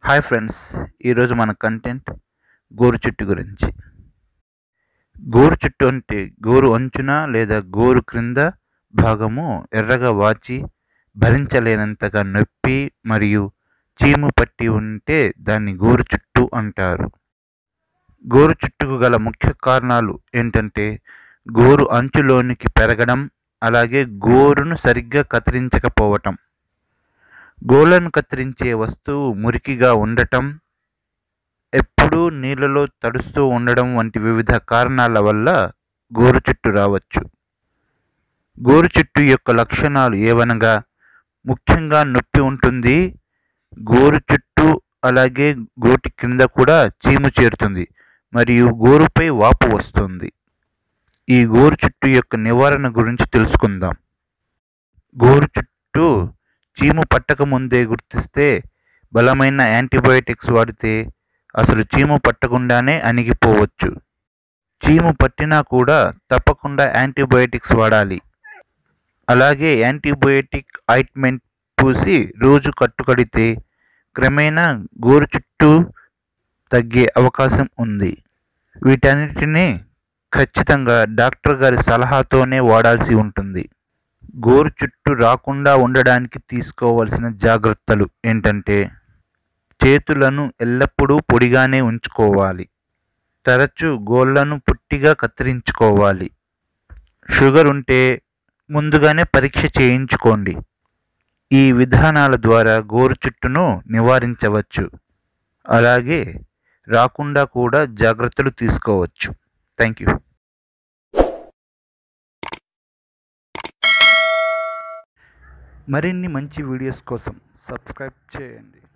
hi friends ఈరోజు మన content గోరు చుట్టు గురించి గోరు చుట్టు అంటే గోరు అంచున లేదా గోరు క్రింద భాగము ఎర్రగా వాచి భరించలేనంతగా నొప్పి మరియు చీము పట్టి ఉంటే దాన్ని గోరు చుట్టు అంటారు గోరు చుట్టుకు గల ముఖ్య కారణాలు ఏంటంటే గోరు అంచులోనికి పెరగడం అలాగే గోరును సరిగ్గా కత్తిరించకపోవటం గోళ్ళను కత్తిరించే వస్తువు మురికిగా ఉండటం ఎప్పుడూ నీళ్ళలో తడుస్తూ ఉండడం వంటి వివిధ కారణాల వల్ల గోరు చుట్టు రావచ్చు గోరు చుట్టు యొక్క లక్షణాలు ఏవనగా ముఖ్యంగా నొప్పి ఉంటుంది గోరు చుట్టూ అలాగే గోటి కింద కూడా చీము చేరుతుంది మరియు గోరుపై వాపు వస్తుంది ఈ గోరు చుట్టు యొక్క నివారణ గురించి తెలుసుకుందాం గోరు చుట్టూ చీము పట్టక ముందే గుర్తిస్తే బలమైన యాంటీబయోటిక్స్ వాడితే అసలు చీము పట్టకుండానే అణిగిపోవచ్చు చీము పట్టినా కూడా తప్పకుండా యాంటీబయోటిక్స్ వాడాలి అలాగే యాంటీబయోటిక్ ఆయింట్మెంట్ పూసి రోజు కట్టుకడితే క్రమేణా గోరు చుట్టూ తగ్గే అవకాశం ఉంది వీటన్నిటినీ ఖచ్చితంగా డాక్టర్ గారి సలహాతోనే వాడాల్సి ఉంటుంది గోరు చుట్టూ రాకుండా ఉండడానికి తీసుకోవాల్సిన జాగ్రత్తలు ఏంటంటే చేతులను ఎల్లప్పుడూ పొడిగానే ఉంచుకోవాలి తరచూ గోళ్ళను పుట్టిగా కత్తిరించుకోవాలి షుగర్ ఉంటే ముందుగానే పరీక్ష చేయించుకోండి ఈ విధానాల ద్వారా గోరు చుట్టును నివారించవచ్చు అలాగే రాకుండా కూడా జాగ్రత్తలు తీసుకోవచ్చు థ్యాంక్ యూ మరిన్ని మంచి వీడియోస్ కోసం సబ్స్క్రైబ్ చేయండి